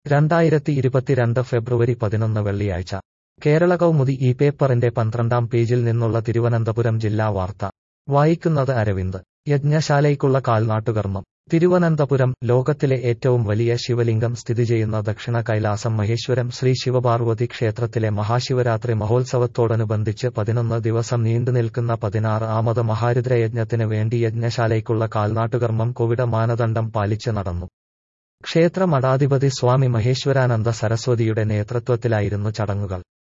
രണ്ടായിരത്തി ഇരുപത്തിരണ്ട് ഫെബ്രുവരി പതിനൊന്ന് വെള്ളിയാഴ്ച കേരള കൗമുദി ഈ പേപ്പറിന്റെ പന്ത്രണ്ടാം പേജിൽ നിന്നുള്ള തിരുവനന്തപുരം ജില്ലാ വാർത്ത വായിക്കുന്നത് അരവിന്ദ് യജ്ഞശാലയ്ക്കുള്ള കാൽനാട്ടുകർമ്മം തിരുവനന്തപുരം ലോകത്തിലെ ഏറ്റവും വലിയ ശിവലിംഗം സ്ഥിതി ചെയ്യുന്ന ദക്ഷിണ കൈലാസം മഹേശ്വരം ശ്രീ ശിവപാർവതി ക്ഷേത്രത്തിലെ മഹാശിവരാത്രി മഹോത്സവത്തോടനുബന്ധിച്ച് പതിനൊന്ന് ദിവസം നീണ്ടുനിൽക്കുന്ന പതിനാറ് ആമത് മഹാരുദ്രയജ്ഞത്തിന് വേണ്ടി യജ്ഞശാലയ്ക്കുള്ള കാൽനാട്ടുകർമ്മം കോവിഡ് മാനദണ്ഡം പാലിച്ച് നടന്നു ക്ഷേത്ര മഠാധിപതി സ്വാമി മഹേശ്വരാനന്ദ സരസ്വതിയുടെ നേതൃത്വത്തിലായിരുന്നു ചടങ്ങുകൾ